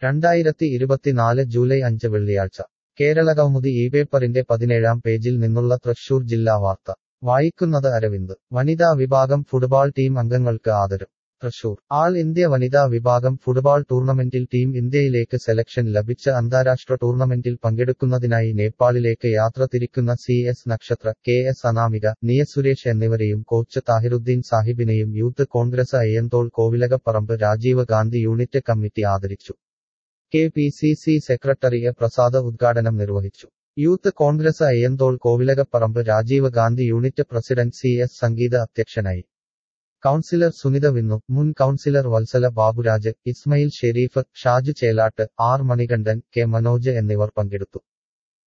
രണ്ടായിരത്തി ഇരുപത്തിനാല് ജൂലൈ അഞ്ച് വെള്ളിയാഴ്ച കേരളകൗമുദി ഈ പേപ്പറിന്റെ പതിനേഴാം പേജിൽ നിന്നുള്ള തൃശൂർ ജില്ലാ വാർത്ത വായിക്കുന്നത് അരവിന്ദ് വനിതാ വിഭാഗം ഫുട്ബോൾ ടീം അംഗങ്ങൾക്ക് ആദരം തൃശൂർ ആൾ ഇന്ത്യ വനിതാ വിഭാഗം ഫുട്ബോൾ ടൂർണമെന്റിൽ ടീം ഇന്ത്യയിലേക്ക് സെലക്ഷൻ ലഭിച്ച അന്താരാഷ്ട്ര ടൂർണമെന്റിൽ പങ്കെടുക്കുന്നതിനായി നേപ്പാളിലേക്ക് യാത്ര തിരിക്കുന്ന C S Nakshatra K S Anamika Niya Suresh എന്നിവരെയും കോച്ച് താഹിറുദ്ദീൻ സാഹിബിനെയും youth Congress Ayyanthole Kovilakaparambu Rajiv Gandhi unit committee ആദരിച്ചു K P C C secretary A Prasad ഉദ്ഘാടനം നിർവഹിച്ചു youth Congress Ayyanthole Kovilakaparambu Rajiv Gandhi unit president C S Sangeetha അധ്യക്ഷനായി കൗൺസിലർ സുനിത വിന്നു മുൻ councillor Vatsala Baburaj Ismail Sharif Shaju Chelatt R Manikandan K Manoj എന്നിവർ പങ്കെടുത്തു